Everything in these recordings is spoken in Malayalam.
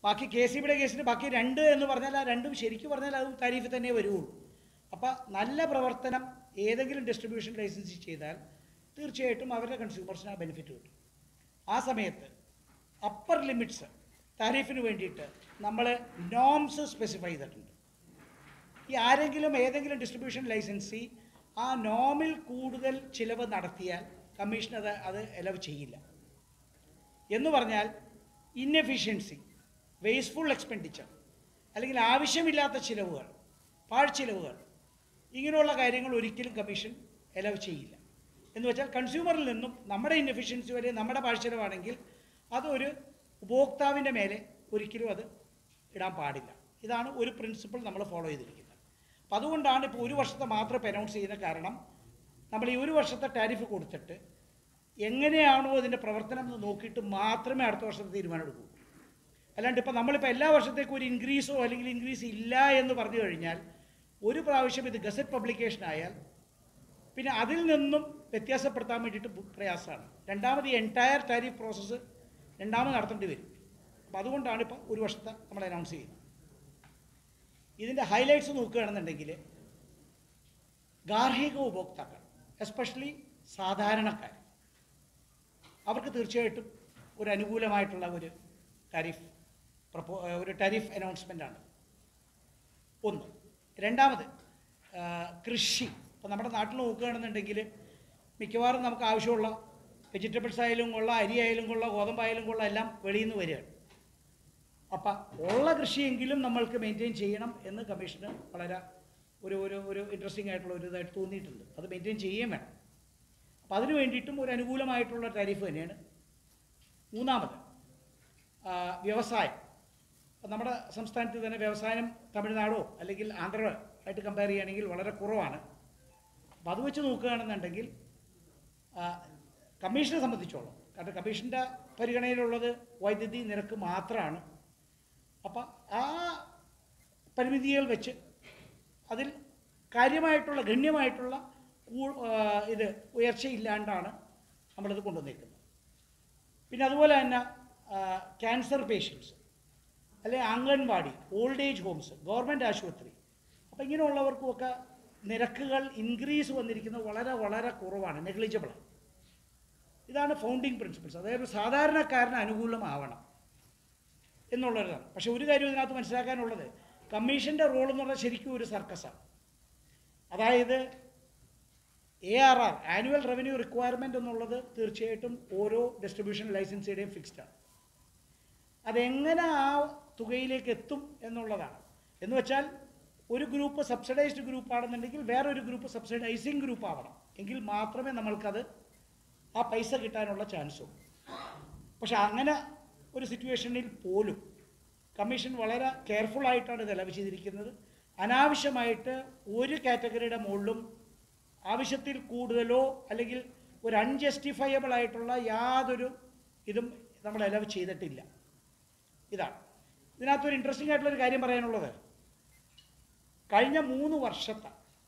ബാക്കി കെ സി ബിയുടെ കേസിന് ബാക്കി രണ്ട് എന്ന് പറഞ്ഞാൽ ആ രണ്ടും ശരിക്കും പറഞ്ഞാൽ അത് താരീഫ് തന്നെ വരുള്ളൂ അപ്പോൾ നല്ല പ്രവർത്തനം ഏതെങ്കിലും ഡിസ്ട്രിബ്യൂഷൻ ലൈസൻസ് ചെയ്താൽ തീർച്ചയായിട്ടും അവരുടെ കൺസ്യൂമേഴ്സിന് ആ ബെനിഫിറ്റ് കിട്ടും ആ സമയത്ത് അപ്പർ ലിമിറ്റ്സ് താരീഫിന് വേണ്ടിയിട്ട് നമ്മൾ നോംസ് സ്പെസിഫൈ ചെയ്തിട്ടുണ്ട് ഈ ആരെങ്കിലും ഏതെങ്കിലും ഡിസ്ട്രിബ്യൂഷൻ ലൈസൻസി ആ നോമിൽ കൂടുതൽ ചിലവ് നടത്തിയാൽ കമ്മീഷൻ അത് അത് എലവ് ചെയ്യില്ല എന്ന് പറഞ്ഞാൽ ഇന്നെഫിഷ്യൻസി വേസ്റ്റ്ഫുൾ എക്സ്പെൻഡിച്ചർ അല്ലെങ്കിൽ ആവശ്യമില്ലാത്ത ചിലവുകൾ പാഴ്ചിലവുകൾ ഇങ്ങനെയുള്ള കാര്യങ്ങൾ ഒരിക്കലും കമ്മീഷൻ എലവ് ചെയ്യില്ല എന്ന് വെച്ചാൽ കൺസ്യൂമറിൽ നിന്നും നമ്മുടെ ഇന്നെഫിഷ്യൻസി വരെ നമ്മുടെ പാഴ്ചിലവാണെങ്കിൽ അതൊരു ഉപഭോക്താവിൻ്റെ മേലെ ഒരിക്കലും അത് ഇടാൻ പാടില്ല ഇതാണ് ഒരു പ്രിൻസിപ്പിൾ നമ്മൾ ഫോളോ ചെയ്തിരിക്കുന്നത് അപ്പോൾ അതുകൊണ്ടാണ് ഇപ്പോൾ ഒരു വർഷത്തെ മാത്രം ഇപ്പോൾ അനൗൺസ് ചെയ്യുന്ന കാരണം നമ്മൾ ഈ ഒരു വർഷത്തെ ടാരിഫ് കൊടുത്തിട്ട് എങ്ങനെയാണോ ഇതിൻ്റെ പ്രവർത്തനം എന്ന് നോക്കിയിട്ട് മാത്രമേ അടുത്ത വർഷത്തെ തീരുമാനം എടുക്കൂ അല്ലാണ്ട് ഇപ്പോൾ നമ്മളിപ്പോൾ എല്ലാ വർഷത്തേക്കും ഒരു ഇൻക്രീസോ അല്ലെങ്കിൽ ഇൻക്രീസ് ഇല്ല എന്ന് പറഞ്ഞു കഴിഞ്ഞാൽ ഒരു പ്രാവശ്യം ഇത് ഗസറ്റ് പബ്ലിക്കേഷൻ ആയാൽ പിന്നെ അതിൽ നിന്നും വ്യത്യാസപ്പെടുത്താൻ വേണ്ടിയിട്ട് ബു- പ്രയാസമാണ് രണ്ടാമത് ഈ എൻറ്റയർ ടാരിഫ് പ്രോസസ്സ് രണ്ടാമത് നടത്തേണ്ടി വരും അപ്പോൾ അതുകൊണ്ടാണ് ഇപ്പോൾ ഒരു വർഷത്തെ നമ്മൾ അനൗൺസ് ചെയ്യുന്നത് ഇതിൻ്റെ ഹൈലൈറ്റ്സ് നോക്കുകയാണെന്നുണ്ടെങ്കിൽ ഗാർഹിക ഉപഭോക്താക്കൾ എസ്പെഷ്യലി സാധാരണക്കാർ അവർക്ക് തീർച്ചയായിട്ടും ഒരു അനുകൂലമായിട്ടുള്ള ഒരു ടാരിഫ് പ്രപ്പോ ഒരു ടാരിഫ് അനൗൺസ്മെൻ്റാണ് ഒന്ന് രണ്ടാമത് ആ, കൃഷി ഇപ്പോൾ നമ്മുടെ നാട്ടിൽ നോക്കുകയാണെന്നുണ്ടെങ്കിൽ മിക്കവാറും നമുക്ക് ആവശ്യമുള്ള വെജിറ്റബിൾസ് ആയാലും കൊള്ള അരി ആയാലും കൊള്ള ഗോതമ്പായാലും കൊള്ള എല്ലാം വെളിയിൽ നിന്ന് വരികയാണ് അപ്പം ഉള്ള കൃഷിയെങ്കിലും നമ്മൾക്ക് മെയിൻറ്റെയിൻ ചെയ്യണം എന്ന് കമ്മീഷന് വളരെ ഒരു ഒരു ഒരു ഇൻട്രസ്റ്റിംഗ് ആയിട്ടുള്ള ഒരു ഇതായിട്ട് തോന്നിയിട്ടുണ്ട് അത് മെയിൻറ്റെയിൻ ചെയ്യുകയും വേണം അപ്പം അതിന് വേണ്ടിയിട്ടും ഒരു അനുകൂലമായിട്ടുള്ള ടാരിഫ് തന്നെയാണ് മൂന്നാമത് ആ, വ്യവസായം അപ്പം നമ്മുടെ സംസ്ഥാനത്ത് തന്നെ വ്യവസായം തമിഴ്നാടോ അല്ലെങ്കിൽ ആന്ധ്ര ആയിട്ട് കമ്പയർ ചെയ്യുകയാണെങ്കിൽ വളരെ കുറവാണ് അപ്പം അത് വെച്ച് നോക്കുകയാണെന്നുണ്ടെങ്കിൽ ആ, കമ്മീഷനെ സംബന്ധിച്ചോളം കാരണം കമ്മീഷൻ്റെ പരിഗണനയിലുള്ളത് വൈദ്യുതി നിരക്ക് മാത്രമാണ് അപ്പം ആ പരിമിതികൾ വെച്ച് അതിൽ കാര്യമായിട്ടുള്ള ഗണ്യമായിട്ടുള്ള കൂ- ആ, ഇത് ഉയർച്ചയില്ലാണ്ടാണ് നമ്മളിത് കൊണ്ടുവന്നിരിക്കുന്നത് പിന്നെ അതുപോലെ തന്നെ ക്യാൻസർ പേഷ്യൻസ് അല്ലെ anganwadi old age homes government ആശുപത്രി അപ്പോൾ ഇങ്ങനെയുള്ളവർക്കുമൊക്കെ നിരക്കുകൾ ഇൻക്രീസ് വന്നിരിക്കുന്നത് വളരെ വളരെ കുറവാണ് നെഗ്ലിജിബിളാണ് ഇതാണ് ഫൗണ്ടിങ് പ്രിൻസിപ്പിൾസ് അതായത് ഒരു സാധാരണക്കാരന് അനുകൂലമാവണം എന്നുള്ളതാണ് പക്ഷെ ഒരു കാര്യം ഇതിനകത്ത് മനസ്സിലാക്കാനുള്ളത് കമ്മീഷൻ്റെ റോൾ എന്ന് പറഞ്ഞാൽ ശരിക്കും ഒരു സർക്കസാണ് അതായത് A R R annual revenue requirement എന്നുള്ളത് തീർച്ചയായിട്ടും ഓരോ ഡിസ്ട്രിബ്യൂഷൻ ലൈസൻസിയുടെയും ഫിക്സ്ഡ് ആണ് അതെങ്ങനെ ആ തുകയിലേക്ക് എത്തും എന്നുള്ളതാണ് എന്ന് വെച്ചാൽ ഒരു ഗ്രൂപ്പ് സബ്സിഡൈസ്ഡ് ഗ്രൂപ്പ് ആണെന്നുണ്ടെങ്കിൽ വേറൊരു ഗ്രൂപ്പ് സബ്സിഡൈസിങ് ഗ്രൂപ്പ് ആവണം എങ്കിൽ മാത്രമേ നമ്മൾക്കത് ആ പൈസ കിട്ടാനുള്ള ചാൻസ് ഉള്ളൂ പക്ഷെ അങ്ങനെ ഒരു സിറ്റുവേഷനിൽ പോലും കമ്മീഷൻ വളരെ കെയർഫുൾ ആയിട്ടാണ് ഇത് അലവ് ചെയ്തിരിക്കുന്നത് അനാവശ്യമായിട്ട് ഒരു കാറ്റഗറിയുടെ മുകളിലും ആവശ്യത്തിൽ കൂടുതലോ അല്ലെങ്കിൽ ഒരു അൺജസ്റ്റിഫയബിൾ ആയിട്ടുള്ള യാതൊരു ഇതും നമ്മൾ അലവ് ചെയ്തിട്ടില്ല ഇതാണ് ഇതിനകത്തൊരു ഇൻട്രസ്റ്റിംഗ് ആയിട്ടുള്ള ഒരു കാര്യം പറയാനുള്ളത് കഴിഞ്ഞ മൂന്ന് വർഷത്തെ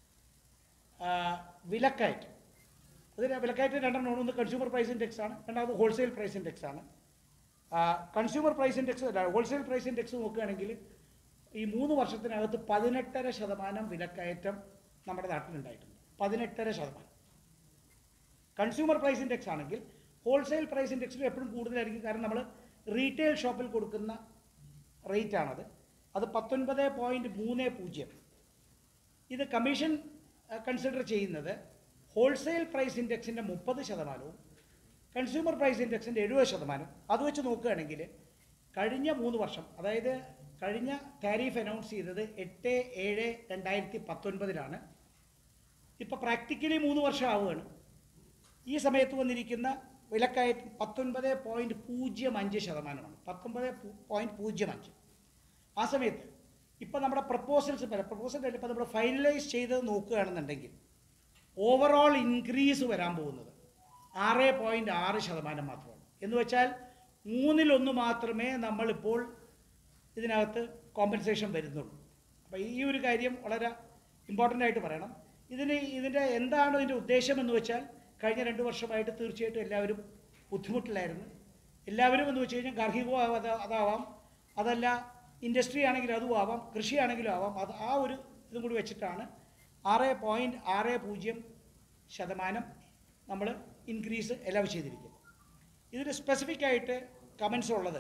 ആ, വിലക്കയറ്റം അതിന് വിലക്കയറ്റം രണ്ടെണ്ണം ഒന്ന് കൺസ്യൂമർ പ്രൈസ് ഇൻഡെക്സ് ആണ് രണ്ടാമത് ഹോൾസെയിൽ പ്രൈസ് ഇൻഡെക്സ് ആണ് consumer price index wholesale price index നോക്കുകയാണെങ്കിൽ ഈ മൂന്ന് വർഷത്തിനകത്ത് പതിനെട്ടര ശതമാനം വിലക്കയറ്റം നമ്മുടെ നാട്ടിലുണ്ടായിട്ടുണ്ട് പതിനെട്ടര ശതമാനം കൺസ്യൂമർ പ്രൈസ് ഇൻഡെക്സ് ആണെങ്കിൽ ഹോൾസെയിൽ പ്രൈസ് ഇൻഡെക്സിൽ എപ്പോഴും കൂടുതലായിരിക്കും കാരണം നമ്മൾ റീറ്റെയിൽ ഷോപ്പിൽ കൊടുക്കുന്ന റേറ്റ് ആണത് അത് പത്തൊൻപത് പോയിൻറ്റ് മൂന്ന് പൂജ്യം ഇത് കമ്മീഷൻ കൺസിഡർ ചെയ്യുന്നത് ഹോൾസെയിൽ പ്രൈസ് ഇൻഡെക്സിൻ്റെ മുപ്പത് ശതമാനവും കൺസ്യൂമർ പ്രൈസ് ഇൻഡെക്സിൻ്റെ എഴുപത് ശതമാനം അത് വെച്ച് നോക്കുകയാണെങ്കിൽ കഴിഞ്ഞ മൂന്ന് വർഷം അതായത് കഴിഞ്ഞ താരീഫ് അനൗൺസ് ചെയ്തത് എട്ട് ഏഴ് രണ്ടായിരത്തി പത്തൊൻപതിലാണ് ഇപ്പോൾ പ്രാക്ടിക്കലി മൂന്ന് വർഷം ആവുകയാണ് ഈ സമയത്ത് വന്നിരിക്കുന്ന വിലക്കയറ്റം പത്തൊൻപത് പോയിൻറ്റ് പൂജ്യം അഞ്ച് ശതമാനമാണ് പത്തൊമ്പത് പോയിൻറ്റ് പൂജ്യം അഞ്ച് ആ സമയത്ത് ഇപ്പോൾ നമ്മുടെ പ്രപ്പോസൽസ് പ്രപ്പോസൽ ഇപ്പോൾ നമ്മൾ ഫൈനലൈസ് ചെയ്തത് നോക്കുകയാണെന്നുണ്ടെങ്കിൽ ഓവറോൾ ഇൻക്രീസ് വരാൻ പോകുന്നത് ആറ് പോയിൻറ്റ് ആറ് ശതമാനം മാത്രമാണ് എന്ന് വെച്ചാൽ മൂന്നിലൊന്ന് മാത്രമേ നമ്മളിപ്പോൾ ഇതിനകത്ത് കോമ്പൻസേഷൻ വരുന്നുള്ളൂ അപ്പോൾ ഈ ഒരു കാര്യം വളരെ ഇമ്പോർട്ടൻ്റ് ആയിട്ട് പറയണം ഇതിന് ഇതിൻ്റെ എന്താണ് ഇതിൻ്റെ ഉദ്ദേശം എന്ന് വെച്ചാൽ കഴിഞ്ഞ രണ്ട് വർഷമായിട്ട് തീർച്ചയായിട്ടും എല്ലാവരും ബുദ്ധിമുട്ടിലായിരുന്നു എല്ലാവരും എന്ന് വെച്ച് കഴിഞ്ഞാൽ ഗാർഹികവും അത് അതാവാം അതല്ല ഇൻഡസ്ട്രി ആണെങ്കിലും അതും ആവാം കൃഷിയാണെങ്കിലും ആവാം അത് ആ ഒരു ഇതും കൂടി വെച്ചിട്ടാണ് ആറ് പോയിൻറ്റ് ആറ് പൂജ്യം ശതമാനം നമ്മൾ ഇൻക്രീസ് എലവ് ചെയ്തിരിക്കുന്നത് ഇതിൽ സ്പെസിഫിക് ആയിട്ട് കമൻസ് ഉള്ളത്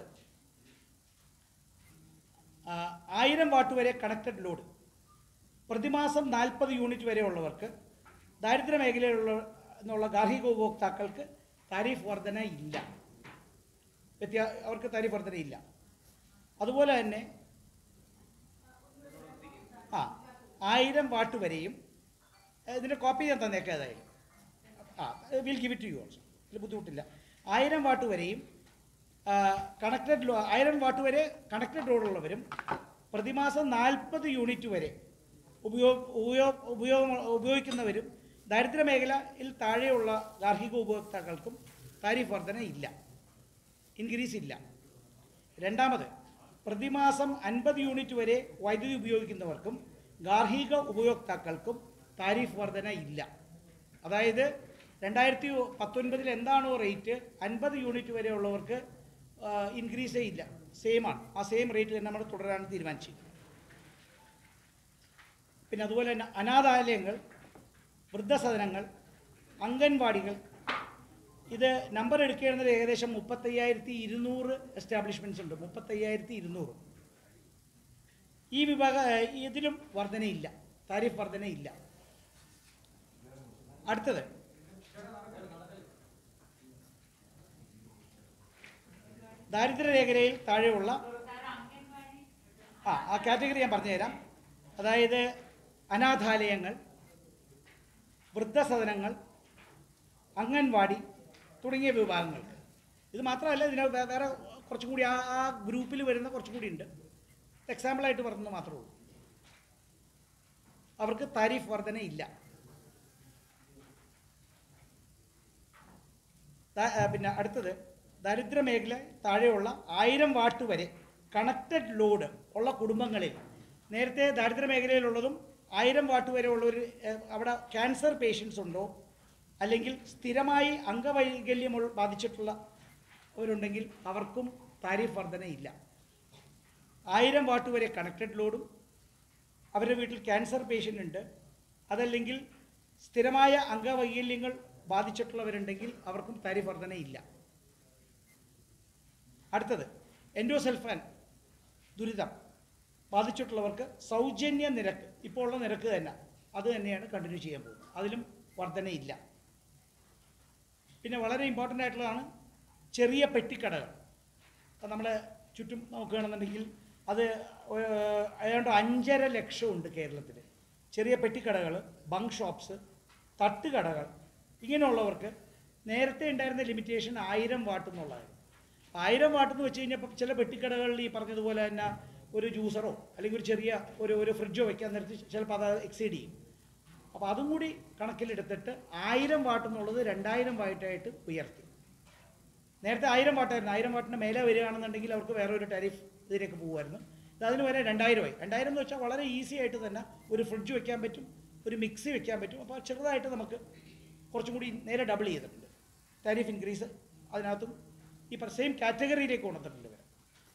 ആ, ആയിരം വാട്ട് വരെ കണക്റ്റഡ് ലോഡ് പ്രതിമാസം നാൽപ്പത് യൂണിറ്റ് വരെ ഉള്ളവർക്ക് ദാരിദ്ര്യ മേഖലയിലുള്ള എന്നുള്ള ഗാർഹിക ഉപഭോക്താക്കൾക്ക് താരിഫ് വർധന ഇല്ല വ്യത്യാ അവർക്ക് താരിഫ് വർധന ഇല്ല അതുപോലെ തന്നെ ആ ആയിരം വാട്ട് വരെയും ഏഹ് ഇതിൻ്റെ കോപ്പി ഞാൻ തന്നേക്കാം ഏതായാലും ആ will give it to you also ഇതിൽ ബുദ്ധിമുട്ടില്ല ആയിരം വാട്ട് വരെയും കണക്റ്റഡ് ലോ ആയിരം വാട്ട് വരെ കണക്റ്റഡ് ലോഡുള്ളവരും പ്രതിമാസം നാൽപ്പത് യൂണിറ്റ് വരെ ഉപയോഗ ഉപയോഗ ഉപയോഗം ഉപയോഗിക്കുന്നവരും ദാരിദ്ര്യ മേഖലയിൽ താഴെയുള്ള ഗാർഹിക ഉപഭോക്താക്കൾക്കും താരിഫ് വർധന ഇല്ല ഇൻക്രീസ് ഇല്ല രണ്ടാമത് പ്രതിമാസം അൻപത് യൂണിറ്റ് വരെ വൈദ്യുതി ഉപയോഗിക്കുന്നവർക്കും ഗാർഹിക ഉപയോക്താക്കൾക്കും താരിഫ് വർധന ഇല്ല അതായത് രണ്ടായിരത്തി പത്തൊൻപതിൽ എന്താണോ റേറ്റ് അൻപത് യൂണിറ്റ് വരെ ഉള്ളവർക്ക് ഇൻക്രീസേ ഇല്ല സെയിം ആണ് ആ സെയിം റേറ്റ് തന്നെ നമ്മൾ തുടരാൻ തീരുമാനിച്ചത് പിന്നെ അതുപോലെ തന്നെ അനാഥാലയങ്ങൾ വൃദ്ധസദനങ്ങൾ അംഗൻവാടികൾ ഇത് നമ്പർ എടുക്കുകയാണെങ്കിൽ ഏകദേശം മുപ്പത്തയ്യായിരത്തി ഇരുന്നൂറ് എസ്റ്റാബ്ലിഷ്മെൻറ്റ്സ് ഉണ്ട് മുപ്പത്തയ്യായിരത്തി ഇരുന്നൂറ് ഈ വിഭാഗ ഇതിലും വർധനയില്ല താരിഫ് വർധനയില്ല അടുത്തത് ദാരിദ്ര്യരേഖയിൽ താഴെയുള്ള ആ ആ കാറ്റഗറി ഞാൻ പറഞ്ഞുതരാം അതായത് അനാഥാലയങ്ങൾ വൃദ്ധസദനങ്ങൾ അംഗൻവാടി തുടങ്ങിയ വിഭാഗങ്ങൾക്ക് ഇത് മാത്രമല്ല ഇതിന് വേ- വേറെ കുറച്ചും കൂടി ആ ആ ഗ്രൂപ്പിൽ വരുന്ന കുറച്ചും കൂടി ഉണ്ട് എക്സാമ്പിളായിട്ട് പറഞ്ഞത് മാത്രമേ ഉള്ളൂ അവർക്ക് താരിഫ് വർധന ഇല്ല ദാ- ആ, പിന്നെ അടുത്തത് ദരിദ്ര മേഖല താഴെയുള്ള ആയിരം വാട്ട് വരെ കണക്റ്റഡ് ലോഡ് ഉള്ള കുടുംബങ്ങളിൽ നേരത്തെ ദാരിദ്ര്യ മേഖലയിലുള്ളതും ആയിരം വാട്ട് വരെ ഉള്ളവർ അവിടെ ക്യാൻസർ പേഷ്യൻസ് ഉണ്ടോ അല്ലെങ്കിൽ സ്ഥിരമായി അംഗവൈകല്യം ഉൾ- ബാധിച്ചിട്ടുള്ളവരുണ്ടെങ്കിൽ അവർക്കും താരിഫ് വർധന ഇല്ല ആയിരം വാട്ട് വരെ കണക്റ്റഡ് ലോഡും അവരുടെ വീട്ടിൽ ക്യാൻസർ പേഷ്യൻ്റ് ഉണ്ട് അതല്ലെങ്കിൽ സ്ഥിരമായ അംഗവൈകല്യങ്ങൾ ബാധിച്ചിട്ടുള്ളവരുണ്ടെങ്കിൽ അവർക്കും താരിഫ് വർധന ഇല്ല അടുത്തത് എൻഡോസെൽഫാൻ ദുരിതം ബാധിച്ചിട്ടുള്ളവർക്ക് സൗജന്യ നിരക്ക് ഇപ്പോൾ ഉള്ള നിരക്ക് തന്നെ അത് തന്നെയാണ് കണ്ടിന്യൂ ചെയ്യാൻ പോകുന്നത് അതിലും വർധനയില്ല പിന്നെ വളരെ ഇമ്പോർട്ടൻ്റ് ആയിട്ടുള്ളതാണ് ചെറിയ പെട്ടിക്കടകൾ അത് നമ്മളെ ചുറ്റും നോക്കുകയാണെന്നുണ്ടെങ്കിൽ അത് ഏഹ്, ഏതാണ്ട് അഞ്ചര ലക്ഷം ഉണ്ട് കേരളത്തിൽ ചെറിയ പെട്ടിക്കടകൾ ബങ്ക് ഷോപ്സ് തട്ടുകടകൾ ഇങ്ങനെയുള്ളവർക്ക് നേരത്തെ ഉണ്ടായിരുന്ന ലിമിറ്റേഷൻ ആയിരം വാട്ട് എന്നുള്ളതായിരുന്നു ആയിരം വാട്ട് എന്ന് വെച്ച് കഴിഞ്ഞപ്പോൾ ചില പെട്ടിക്കടകളിൽ ഈ പറഞ്ഞതുപോലെ തന്നെ ഒരു ജ്യൂസറോ അല്ലെങ്കിൽ ഒരു ചെറിയ ഒരു ഒരു ഫ്രിഡ്ജോ വെക്കാൻ നേരത്ത് ചിലപ്പോൾ അത് എക്സീഡ് ചെയ്യും അപ്പോൾ അതും കൂടി കണക്കിലെടുത്തിട്ട് ആയിരം വാട്ട് എന്നുള്ളത് രണ്ടായിരം വാട്ടായിട്ട് ഉയർത്തി നേരത്തെ ആയിരം വാട്ടായിരുന്നു ആയിരം വാട്ടിന് മേലെ വരികയാണെന്നുണ്ടെങ്കിൽ അവർക്ക് വേറെ ഒരു ടാരിഫ് ഇതിലേക്ക് പോകുമായിരുന്നു ഇത് അതിന് വരെ രണ്ടായിരമായി രണ്ടായിരം എന്ന് വെച്ചാൽ വളരെ ഈസി ആയിട്ട് തന്നെ ഒരു ഫ്രിഡ്ജ് വെക്കാൻ പറ്റും ഒരു മിക്സി വെക്കാൻ പറ്റും അപ്പോൾ ചെറുതായിട്ട് നമുക്ക് കുറച്ചും കൂടി നേരെ ഡബിൾ ചെയ്തിട്ടുണ്ട് ടാരിഫ് ഇൻക്രീസ് അതിനകത്തും ഈ സെയിം കാറ്റഗറിയിലേക്ക് കൊണ്ടുവന്നിട്ടുണ്ട് ഇവർ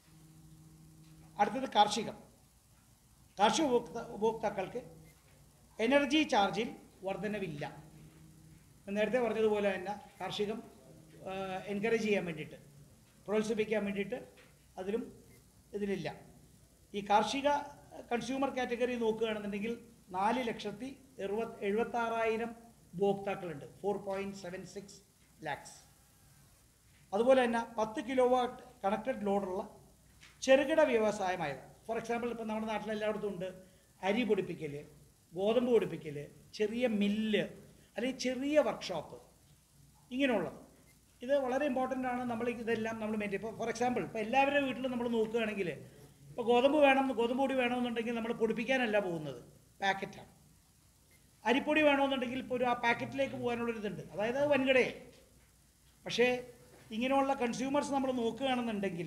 അടുത്തത് കാർഷികം കാർഷിക ഉപഭോക്ത ഉപഭോക്താക്കൾക്ക് എനർജി ചാർജിൽ വർധനവില്ല നേരത്തെ പറഞ്ഞതുപോലെ തന്നെ കാർഷികം എൻകറേജ് ചെയ്യാൻ വേണ്ടിയിട്ട് പ്രോത്സാഹിപ്പിക്കാൻ വേണ്ടിയിട്ട് അതിലും ഇതിലില്ല ഈ കാർഷിക കൺസ്യൂമർ കാറ്റഗറി നോക്കുകയാണെന്നുണ്ടെങ്കിൽ നാല് ലക്ഷത്തി എഴുപത് എഴുപത്താറായിരം ഉപഭോക്താക്കളുണ്ട് four point seven six lakhs അതുപോലെ തന്നെ പത്ത് കിലോ വാട്ട് കണക്റ്റഡ് ലോഡുള്ള ചെറുകിട വ്യവസായമായത് ഫോർ എക്സാമ്പിൾ ഇപ്പം നമ്മുടെ നാട്ടിൽ എല്ലായിടത്തും ഉണ്ട് അരി പൊടിപ്പിക്കൽ ഗോതമ്പ് പൊടിപ്പിക്കൽ ചെറിയ മില്ല് അല്ലെങ്കിൽ ചെറിയ വർക്ക്ഷോപ്പ് ഇങ്ങനെയുള്ളത് ഇത് വളരെ ഇമ്പോർട്ടൻ്റ് ആണ് നമ്മൾ ഇതെല്ലാം നമ്മൾ മെയിൻറ്റെയിൻ ഇപ്പോൾ ഫോർ എക്സാമ്പിൾ ഇപ്പോൾ എല്ലാവരുടെ വീട്ടിലും നമ്മൾ നോക്കുകയാണെങ്കിൽ ഇപ്പോൾ ഗോതമ്പ് വേണം ഗോതമ്പ് പൊടി വേണമെന്നുണ്ടെങ്കിൽ നമ്മൾ പൊടിപ്പിക്കാനല്ല പോകുന്നത് പാക്കറ്റാണ് അരിപ്പൊടി വേണമെന്നുണ്ടെങ്കിൽ ഇപ്പോൾ ഒരു ആ പാക്കറ്റിലേക്ക് പോകാനുള്ളൊരിതുണ്ട് അതായത് അത് വൻകിടയെ പക്ഷേ ഇങ്ങനെയുള്ള കൺസ്യൂമേഴ്സ് നമ്മൾ നോക്കുകയാണെന്നുണ്ടെങ്കിൽ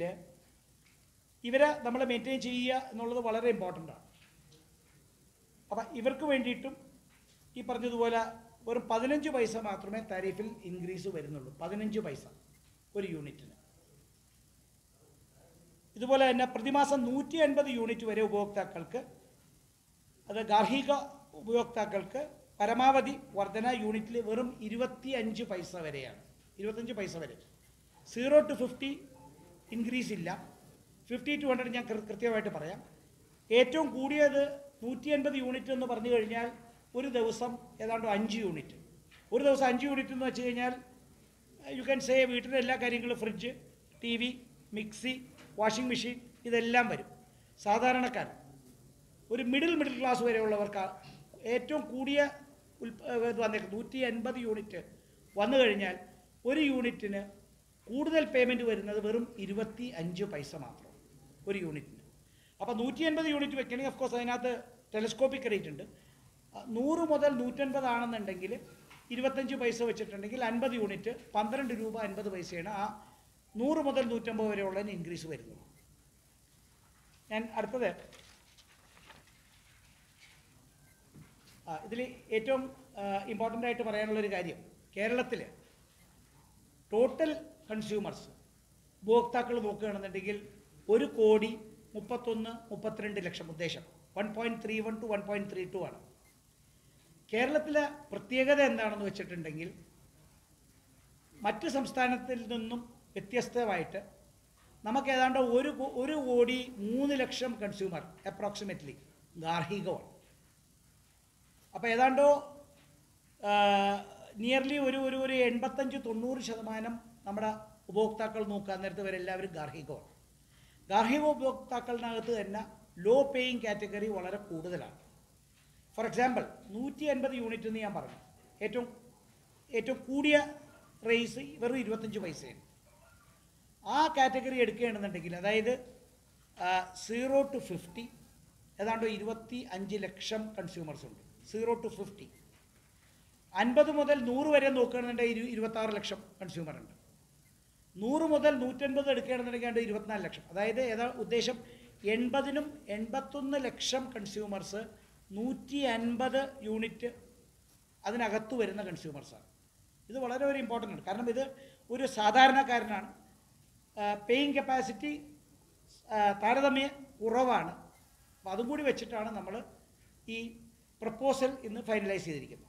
ഇവരെ നമ്മൾ മെയിൻറ്റെയിൻ ചെയ്യുക എന്നുള്ളത് വളരെ ഇമ്പോർട്ടൻ്റ് ആണ് അപ്പം ഇവർക്ക് വേണ്ടിയിട്ടും ഈ പറഞ്ഞതുപോലെ വെറും പതിനഞ്ച് പൈസ മാത്രമേ താരിഫിൽ ഇൻക്രീസ് വരുന്നുള്ളൂ പതിനഞ്ച് പൈസ ഒരു യൂണിറ്റിന് ഇതുപോലെ തന്നെ പ്രതിമാസം നൂറ്റി അൻപത് യൂണിറ്റ് വരെ ഉപഭോക്താക്കൾക്ക് അത് ഗാർഹിക ഉപയോക്താക്കൾക്ക് പരമാവധി വർധന യൂണിറ്റിൽ വെറും ഇരുപത്തി അഞ്ച് പൈസ വരെയാണ് ഇരുപത്തഞ്ച് പൈസ വരെ സീറോ ടു ഫിഫ്റ്റി ഇൻക്രീസ് ഇല്ല ഫിഫ്റ്റി ടു ഹൺഡ്രഡ് ഞാൻ കൃ- കൃത്യമായിട്ട് പറയാം ഏറ്റവും കൂടിയത് നൂറ്റി അൻപത് യൂണിറ്റ് എന്ന് പറഞ്ഞു കഴിഞ്ഞാൽ ഒരു ദിവസം ഏതാണ്ട് അഞ്ച് യൂണിറ്റ് ഒരു ദിവസം അഞ്ച് യൂണിറ്റ് എന്ന് വെച്ച് കഴിഞ്ഞാൽ യു ക്യാൻ സേ വീട്ടിലെ എല്ലാ കാര്യങ്ങളും fridge T V mixie washing machine ഇതെല്ലാം വരും സാധാരണക്കാരൻ ഒരു മിഡിൽ മിഡിൽ ക്ലാസ് വരെയുള്ളവർക്ക് ഏറ്റവും കൂടിയ ഉൽപ ഇത് വന്നേക്കും നൂറ്റി അൻപത് യൂണിറ്റ് വന്നു കഴിഞ്ഞാൽ ഒരു യൂണിറ്റിന് കൂടുതൽ പേയ്മെൻറ്റ് വരുന്നത് വെറും ഇരുപത്തി അഞ്ച് പൈസ മാത്രം ഒരു യൂണിറ്റിന് അപ്പോൾ നൂറ്റി അൻപത് യൂണിറ്റ് വെക്കണമെങ്കിൽ ഓഫ് കോഴ്സ് അതിനകത്ത് ടെലസ്കോപ്പിക് റേറ്റ് ഉണ്ട് ആ, നൂറ് മുതൽ നൂറ്റൻപത് ആണെന്നുണ്ടെങ്കിൽ ഇരുപത്തഞ്ച് പൈസ വെച്ചിട്ടുണ്ടെങ്കിൽ അൻപത് യൂണിറ്റ് പന്ത്രണ്ട് രൂപ അൻപത് പൈസയാണ് ആ നൂറ് മുതൽ നൂറ്റമ്പത് വരെയുള്ളതിന് ഇൻക്രീസ് വരുന്നത് ഞാൻ അടുത്തത് ആ ഇതിൽ ഏറ്റവും ഇമ്പോർട്ടൻ്റ് ആയിട്ട് പറയാനുള്ളൊരു കാര്യം കേരളത്തിൽ ടോട്ടൽ കൺസ്യൂമേഴ്സ് ഉപഭോക്താക്കൾ നോക്കുകയാണെന്നുണ്ടെങ്കിൽ ഒരു കോടി മുപ്പത്തൊന്ന് മുപ്പത്തിരണ്ട് ലക്ഷം ഉദ്ദേശം one point three one two one point three two ആണ് കേരളത്തിലെ പ്രത്യേകത എന്താണെന്ന് വെച്ചിട്ടുണ്ടെങ്കിൽ മറ്റ് സംസ്ഥാനത്തിൽ നിന്നും വ്യത്യസ്തമായിട്ട് നമുക്ക് ഏതാണ്ട് ഒരു കോ- ഒരു കോടി മൂന്ന് ലക്ഷം കൺസ്യൂമർ അപ്രോക്സിമേറ്റ്ലി ഗാർഹികമാണ് അപ്പോൾ ഏതാണ്ടോ നിയർലി ഒരു ഒരു ഒരു എൺപത്തഞ്ച് തൊണ്ണൂറ് ശതമാനം നമ്മുടെ ഉപഭോക്താക്കൾ നോക്കാൻ നേരത്ത് വരെ എല്ലാവരും ഗാർഹികമാണ് ഗാർഹിക ഉപഭോക്താക്കളിനകത്ത് തന്നെ ലോ പേയിങ് കാറ്റഗറി വളരെ കൂടുതലാണ് ഫോർ എക്സാമ്പിൾ നൂറ്റി അൻപത് യൂണിറ്റ് എന്ന് ഞാൻ പറഞ്ഞു ഏറ്റവും ഏറ്റവും കൂടിയ റേസ് വെറും ഇരുപത്തഞ്ച് പൈസയാണ് ആ കാറ്റഗറി എടുക്കുകയാണെന്നുണ്ടെങ്കിൽ അതായത് സീറോ ടു ഫിഫ്റ്റി ഏതാണ്ട് ഇരുപത്തി അഞ്ച് ലക്ഷം കൺസ്യൂമേഴ്സ് ഉണ്ട് സീറോ ടു ഫിഫ്റ്റി അൻപത് മുതൽ നൂറ് വരെ നോക്കുകയാണെന്നുണ്ടെങ്കിൽ ഇരു ഇരുപത്താറ് ലക്ഷം കൺസ്യൂമർ ഉണ്ട് നൂറ് മുതൽ നൂറ്റൻപത് എടുക്കുകയാണെന്നുണ്ടെങ്കിൽ ഏതാണ്ട് ഇരുപത്തിനാല് ലക്ഷം അതായത് ഏതാ ഉദ്ദേശം എൺപതിനും എൺപത്തൊന്ന് ലക്ഷം കൺസ്യൂമേഴ്സ് നൂറ്റി അൻപത് യൂണിറ്റ് അതിനകത്ത് വരുന്ന കൺസ്യൂമേഴ്സാണ് ഇത് വളരെ ഒരു ഇമ്പോർട്ടൻ്റ് ആണ് കാരണം ഇത് ഒരു സാധാരണക്കാരനാണ് പേയിങ് കപ്പാസിറ്റി താരതമ്യ കുറവാണ് അപ്പം അതും കൂടി വെച്ചിട്ടാണ് നമ്മൾ ഈ പ്രപ്പോസൽ ഇന്ന് ഫൈനലൈസ് ചെയ്തിരിക്കുന്നത്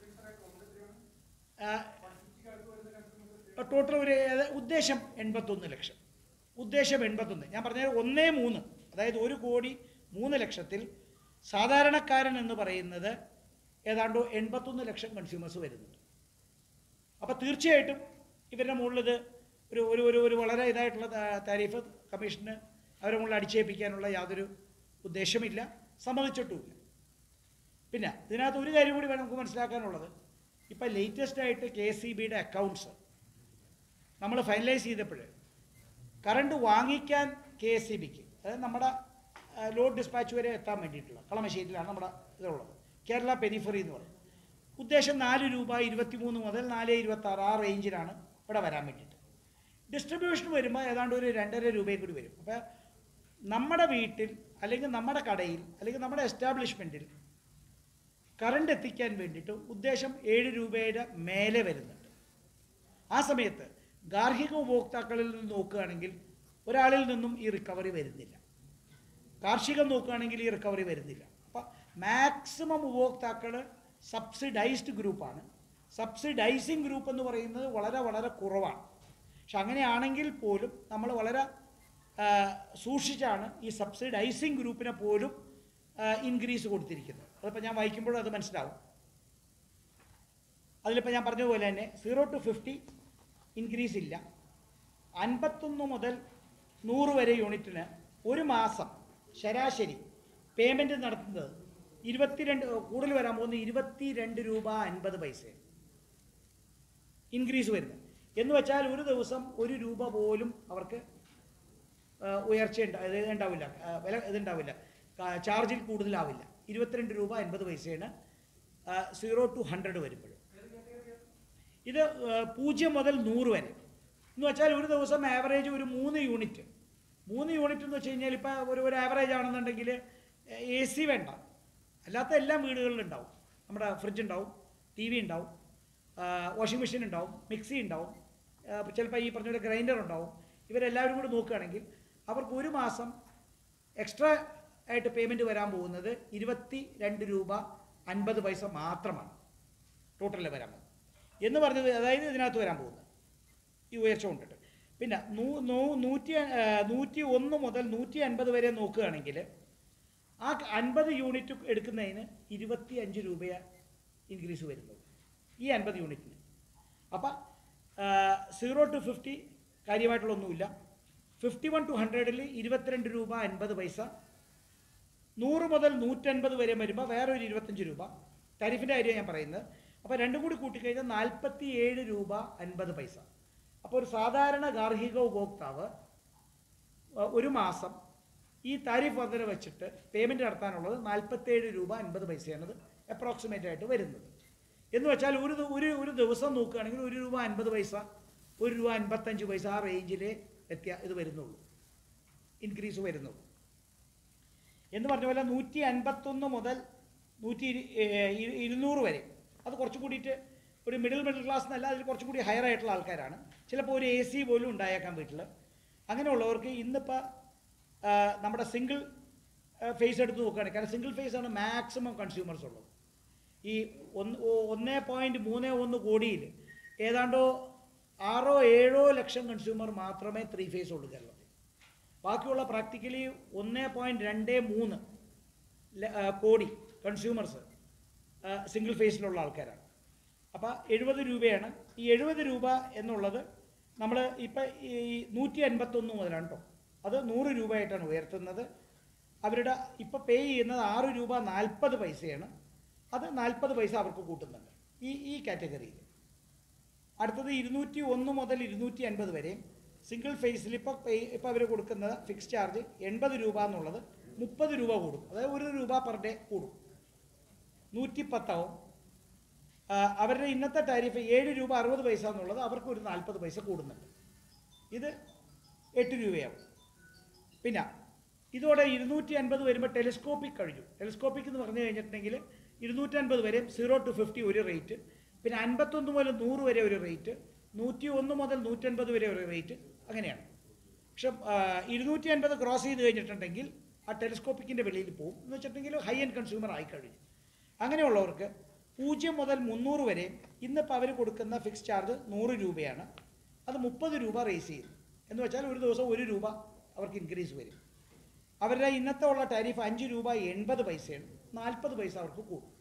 ടോട്ടൽ ഒരു ഏത- ഉദ്ദേശം എൺപത്തൊന്ന് ലക്ഷം ഉദ്ദേശം എൺപത്തൊന്ന് ഞാൻ പറഞ്ഞത് ഒന്നേ മൂന്ന് അതായത് ഒരു കോടി മൂന്ന് ലക്ഷത്തിൽ സാധാരണക്കാരൻ എന്ന് പറയുന്നത് ഏതാണ്ട് എൺപത്തൊന്ന് ലക്ഷം കൺസ്യൂമേഴ്സ് വരുന്നുണ്ട് അപ്പോൾ തീർച്ചയായിട്ടും ഇവരുടെ മുകളിൽ ഇത് ഒരു ഒരു ഒരു ഒരു വളരെ ഇതായിട്ടുള്ള താ- താരിഫ് കമ്മീഷന് അവരെ മുകളിൽ അടിച്ചേൽപ്പിക്കാനുള്ള യാതൊരു ഉദ്ദേശമില്ല സമ്മതിച്ചിട്ടുമില്ല പിന്നെ ഇതിനകത്ത് ഒരു കാര്യം കൂടി വേണം നമുക്ക് മനസ്സിലാക്കാനുള്ളത് ഇപ്പം ലേറ്റസ്റ്റ് ആയിട്ട് കെ എസ് സി ബിയുടെ അക്കൗണ്ട്സ് നമ്മൾ ഫൈനലൈസ് ചെയ്തപ്പോൾ കറണ്ട് വാങ്ങിക്കാൻ കെ എസ് സി ബിക്ക് അതായത് നമ്മുടെ ലോഡ് ഡിസ്പാച്ച് വരെ എത്താൻ വേണ്ടിയിട്ടുള്ള കളമശ്ശേരിയിലാണ് നമ്മുടെ ഇതുള്ളത് കേരള പെരിഫറി എന്ന് പറയും ഉദ്ദേശം നാല് രൂപ ഇരുപത്തിമൂന്ന് മുതൽ നാല് ഇരുപത്താറ് ആ റേഞ്ചിലാണ് ഇവിടെ വരാൻ വേണ്ടിയിട്ട് ഡിസ്ട്രിബ്യൂഷൻ വരുമ്പോൾ ഏതാണ്ട് ഒരു രണ്ടര രൂപയും കൂടി വരും അപ്പോൾ നമ്മുടെ വീട്ടിൽ അല്ലെങ്കിൽ നമ്മുടെ കടയിൽ അല്ലെങ്കിൽ നമ്മുടെ എസ്റ്റാബ്ലിഷ്മെൻറ്റിൽ കറണ്ട് എത്തിക്കാൻ വേണ്ടിയിട്ട് ഉദ്ദേശം ഏഴ് രൂപയുടെ മേലെ വരുന്നുണ്ട് ആ സമയത്ത് ഗാർഹിക ഉപഭോക്താക്കളിൽ നിന്ന് നോക്കുകയാണെങ്കിൽ ഒരാളിൽ നിന്നും ഈ റിക്കവറി വരുന്നില്ല കാർഷികം നോക്കുകയാണെങ്കിൽ ഈ റിക്കവറി വരുന്നില്ല അപ്പം മാക്സിമം ഉപഭോക്താക്കൾ സബ്സിഡൈസ്ഡ് ഗ്രൂപ്പാണ് സബ്സിഡൈസിങ് ഗ്രൂപ്പ് എന്ന് പറയുന്നത് വളരെ വളരെ കുറവാണ് പക്ഷെ അങ്ങനെയാണെങ്കിൽ പോലും നമ്മൾ വളരെ ആ, സൂക്ഷിച്ചാണ് ഈ സബ്സിഡൈസിങ് ഗ്രൂപ്പിനെ പോലും ഇൻക്രീസ് കൊടുത്തിരിക്കുന്നത് അതിപ്പോൾ ഞാൻ വായിക്കുമ്പോഴും അത് മനസ്സിലാവും അതിലിപ്പോൾ ഞാൻ പറഞ്ഞതുപോലെ തന്നെ സീറോ ടു ഫിഫ്റ്റി ഇൻക്രീസ് ഇല്ല അൻപത്തൊന്ന് മുതൽ നൂറ് വരെ യൂണിറ്റിന് ഒരു മാസം ശരാശരി പേയ്മെൻറ്റ് നടത്തുന്നത് ഇരുപത്തിരണ്ട് കൂടുതൽ വരാൻ പോകുന്ന ഇരുപത്തിരണ്ട് രൂപ അൻപത് പൈസ ഇൻക്രീസ് വരുന്നത് എന്ന് വെച്ചാൽ ഒരു ദിവസം ഒരു രൂപ പോലും അവർക്ക് ആ, ഉയർച്ച ഉണ്ടാ- ഇത് ഉണ്ടാവില്ല ആ, വില ഇതുണ്ടാവില്ല കാ- ചാർജിൽ കൂടുതലാവില്ല ഇരുപത്തിരണ്ട് രൂപ അൻപത് പൈസയാണ് സീറോ ടു ഹൺഡ്രഡ് വരുമ്പോൾ ഇത് ആ, പൂജ്യം മുതൽ നൂറ് വരെ എന്ന് വെച്ചാൽ ഒരു ദിവസം ആവറേജ് ഒരു മൂന്ന് യൂണിറ്റ് മൂന്ന് യൂണിറ്റ് എന്ന് വെച്ച് കഴിഞ്ഞാൽ ഇപ്പോൾ ഒരു ഒരു ആവറേജ് ആണെന്നുണ്ടെങ്കിൽ എ സി വേണ്ട അല്ലാത്ത എല്ലാ വീടുകളിലും ഉണ്ടാവും നമ്മുടെ ഫ്രിഡ്ജ് ഉണ്ടാവും ടി വി ഉണ്ടാവും വാഷിംഗ് മെഷീൻ ഉണ്ടാവും മിക്സി ഉണ്ടാവും ചിലപ്പോൾ ഈ പറഞ്ഞ പോലെ ഗ്രൈൻഡർ ഉണ്ടാവും ഇവരെല്ലാവരും കൂടി നോക്കുകയാണെങ്കിൽ അവർക്ക് ഒരു മാസം എക്സ്ട്രാ ആയിട്ട് പേയ്മെൻറ്റ് വരാൻ പോകുന്നത് ഇരുപത്തി രണ്ട് രൂപ അൻപത് പൈസ മാത്രമാണ് ടോട്ടലിൽ വരാൻ പോകുന്നത് എന്ന് പറഞ്ഞത് അതായത് ഇതിനകത്ത് വരാൻ പോകുന്നത് ഈ ഉയർച്ച കൊണ്ടിട്ട് പിന്നെ നൂ നൂ- നൂറ്റി ആ, നൂറ്റി ഒന്ന് മുതൽ നൂറ്റി അൻപത് വരെ നോക്കുകയാണെങ്കിൽ ആ അൻപത് യൂണിറ്റ് എടുക്കുന്നതിന് ഇരുപത്തി അഞ്ച് രൂപ ഇൻക്രീസ് വരുന്നത് ഈ അൻപത് യൂണിറ്റിന് അപ്പം സീറോ ടു ഫിഫ്റ്റി കാര്യമായിട്ടുള്ളൊന്നുമില്ല ഫിഫ്റ്റി വൺ ടു ഹൺഡ്രഡിൽ ഇരുപത്തിരണ്ട് രൂപ അൻപത് പൈസ നൂറ് മുതൽ നൂറ്റൻപത് വരെ വരുമ്പോൾ വേറെ ഒരു ഇരുപത്തഞ്ച് രൂപ ടാരിഫിൻ്റെ കാര്യം ഞാൻ പറയുന്നത് അപ്പോൾ രണ്ടും കൂടി കൂട്ടിക്കഴിഞ്ഞാൽ നാൽപ്പത്തി ഏഴ് രൂപ അൻപത് പൈസ അപ്പോൾ ഒരു സാധാരണ ഗാർഹിക ഉപഭോക്താവ് അഹ് ഒരു മാസം ഈ താരിഫ് വർധന വെച്ചിട്ട് പേയ്മെൻറ്റ് നടത്താനുള്ളത് നാൽപ്പത്തേഴ് രൂപ അൻപത് പൈസയാണത് അപ്രോക്സിമേറ്റ് ആയിട്ട് വരുന്നത് എന്ന് വെച്ചാൽ ഒരു ദി- ഒരു ഒരു ദിവസം നോക്കുകയാണെങ്കിൽ ഒരു രൂപ അൻപത് പൈസ ഒരു രൂപ അൻപത്തഞ്ച് പൈസ ആ റേഞ്ചിലേ വ്യത്യാ ഇത് വരുന്നുള്ളൂ ഇൻക്രീസ് വരുന്നുള്ളൂ എന്ന് പറഞ്ഞ പോലെ നൂറ്റി അൻപത്തൊന്ന് മുതൽ നൂറ്റി ഇരു- ഏഹ് ഇരു- ഇരുന്നൂറ് വരെ അത് കുറച്ചും കൂടിയിട്ട് ഒരു മിഡിൽ മിഡിൽ ക്ലാസ് എന്നല്ല അതിൽ കുറച്ചും കൂടി ഹയർ ആയിട്ടുള്ള ആൾക്കാരാണ് ചിലപ്പോൾ ഒരു എ സി പോലും ഉണ്ടായേക്കാം വീട്ടിൽ അങ്ങനെയുള്ളവർക്ക് ഇന്നിപ്പോൾ നമ്മുടെ സിംഗിൾ ഫേസ് എടുത്ത് നോക്കുകയാണെങ്കിൽ കാരണം സിംഗിൾ ഫേസ് ആണ് മാക്സിമം കൺസ്യൂമേഴ്സ് ഉള്ളത് ഈ ഒന്ന് ഒ- ഒന്നേ പോയിൻറ്റ് മൂന്ന് ഒന്ന് കോടിയിൽ ഏതാണ്ടോ ആറോ ഏഴോ ലക്ഷം കൺസ്യൂമർ മാത്രമേ ത്രീ ഫേസ് ഉള്ളൂ കേരളത്തിൽ ബാക്കിയുള്ള പ്രാക്ടിക്കലി ഒന്ന് പോയിൻറ്റ് രണ്ട് മൂന്ന് ല- ആ, കോടി കൺസ്യൂമേഴ്സ് സിംഗിൾ ഫേസിലുള്ള ആൾക്കാരാണ് അപ്പോൾ എഴുപത് രൂപയാണ് ഈ എഴുപത് രൂപ എന്നുള്ളത് നമ്മൾ ഇപ്പം ഈ നൂറ്റി അൻപത്തൊന്ന് മുതലാണ് കേട്ടോ അത് നൂറ് രൂപയായിട്ടാണ് ഉയർത്തുന്നത് അവരുടെ ഇപ്പോൾ പേ ചെയ്യുന്നത് ആറ് രൂപ നാൽപ്പത് പൈസയാണ് അത് നാൽപ്പത് പൈസ അവർക്ക് കൂട്ടുന്നുണ്ട് ഈ ഈ കാറ്റഗറിയിൽ അടുത്തത് ഇരുന്നൂറ്റി ഒന്ന് മുതൽ ഇരുന്നൂറ്റി അൻപത് വരെയും സിംഗിൾ ഫേസിൽ ഇപ്പോൾ പേ ഇപ്പോൾ അവർ കൊടുക്കുന്നത് ഫിക്സ് ചാർജ് എൺപത് രൂപ എന്നുള്ളത് മുപ്പത് രൂപ കൂടും അതായത് ഒരു രൂപ പെർ ഡേ കൂടും നൂറ്റി പത്താവും ആ, അവരുടെ ഇന്നത്തെ ടാരിഫ് ഏഴ് രൂപ അറുപത് പൈസ എന്നുള്ളത് അവർക്ക് ഒരു നാൽപ്പത് പൈസ കൂടുന്നുണ്ട് ഇത് എട്ട് രൂപയാവും പിന്നെ ഇതോടെ ഇരുന്നൂറ്റി അൻപത് വരുമ്പോൾ ടെലിസ്കോപ്പിക് കഴിഞ്ഞു ടെലിസ്കോപ്പിക് എന്ന് പറഞ്ഞു കഴിഞ്ഞിട്ടുണ്ടെങ്കിൽ ഇരുന്നൂറ്റൻപത് വരെ സീറോ ടു ഫിഫ്റ്റി ഒരു റേറ്റ് പിന്നെ അൻപത്തൊന്ന് മുതൽ നൂറ് വരെ ഒരു റേറ്റ് നൂറ്റി ഒന്ന് മുതൽ നൂറ്റൻപത് വരെ ഒരു റേറ്റ് അങ്ങനെയാണ് പക്ഷെ ഇരുന്നൂറ്റി അൻപത് ക്രോസ് ചെയ്ത് കഴിഞ്ഞിട്ടുണ്ടെങ്കിൽ ആ ടെലിസ്കോപ്പിക്കിൻ്റെ വെളിയിൽ പോകും എന്ന് വെച്ചിട്ടുണ്ടെങ്കിൽ ഹൈ എൻഡ് കൺസ്യൂമർ ആയി കഴിഞ്ഞു അങ്ങനെയുള്ളവർക്ക് പൂജ്യം മുതൽ മുന്നൂറ് വരെ ഇന്നിപ്പോൾ അവർ കൊടുക്കുന്ന ഫിക്സ് ചാർജ് നൂറ് രൂപയാണ് അത് മുപ്പത് രൂപ റേസ് ചെയ്തു എന്ന് വെച്ചാൽ ഒരു ദിവസം ഒരു രൂപ അവർക്ക് ഇൻക്രീസ് വരും അവരുടെ ഇന്നത്തെ ഉള്ള ടാരിഫ് അഞ്ച് രൂപ എൺപത് പൈസയാണ് നാൽപ്പത് പൈസ അവർക്ക് കൂടും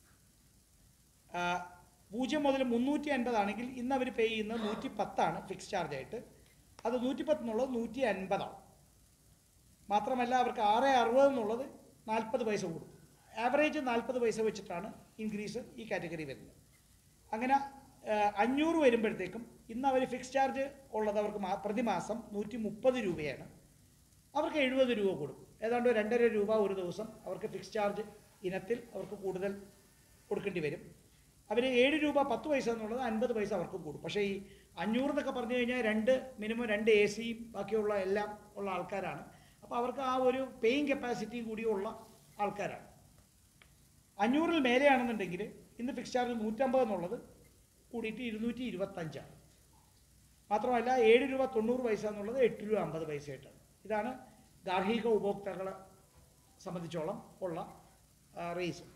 ആ, പൂജ്യം മുതൽ മുന്നൂറ്റി അൻപതാണെങ്കിൽ ഇന്ന് അവർ പേ ചെയ്യുന്നത് നൂറ്റി പത്താണ് ഫിക്സ് ചാർജ് ആയിട്ട് അത് നൂറ്റി പത്ത് എന്നുള്ളത് നൂറ്റി അൻപതാണ് മാത്രമല്ല അവർക്ക് ആറ് അറുപത് എന്നുള്ളത് നാൽപ്പത് പൈസ കൂടും ആവറേജ് നാൽപ്പത് പൈസ വെച്ചിട്ടാണ് ഇൻക്രീസ് ഈ കാറ്റഗറി വരുന്നത് അങ്ങനെ ആ, അഞ്ഞൂറ് വരുമ്പോഴത്തേക്കും ഇന്ന് അവർ ഫിക്സ് ചാർജ് ഉള്ളത് അവർക്ക് മാ- പ്രതിമാസം നൂറ്റി മുപ്പത് രൂപയാണ് അവർക്ക് എഴുപത് രൂപ കൂടും ഏതാണ്ട് ഒരു രണ്ടര രൂപ ഒരു ദിവസം അവർക്ക് ഫിക്സ് ചാർജ് ഇനത്തിൽ അവർക്ക് കൂടുതൽ കൊടുക്കേണ്ടി വരും അവർ ഏഴ് രൂപ പത്ത് പൈസ എന്നുള്ളത് അൻപത് പൈസ അവർക്ക് കൂടും പക്ഷേ ഈ അഞ്ഞൂറ് എന്നൊക്കെ പറഞ്ഞു കഴിഞ്ഞാൽ രണ്ട് മിനിമം രണ്ട് എ സിയും ബാക്കിയുള്ള എല്ലാം ഉള്ള ആൾക്കാരാണ് അപ്പോൾ അവർക്ക് ആ ഒരു പേയിങ് കപ്പാസിറ്റി കൂടിയുള്ള ആൾക്കാരാണ് അഞ്ഞൂറിൽ മേലെയാണെന്നുണ്ടെങ്കിൽ ഇന്ന് ഫിക്സ് ചാർജ് നൂറ്റമ്പത് എന്നുള്ളത് കൂടിയിട്ട് ഇരുന്നൂറ്റി ഇരുപത്തഞ്ചാണ് മാത്രമല്ല ഏഴ് രൂപ തൊണ്ണൂറ് പൈസ എന്നുള്ളത് എട്ട് രൂപ അമ്പത് പൈസയായിട്ടാണ് ഇതാണ് ഗാർഹിക ഉപഭോക്താക്കളെ സംബന്ധിച്ചോളം ഉള്ള റേസ്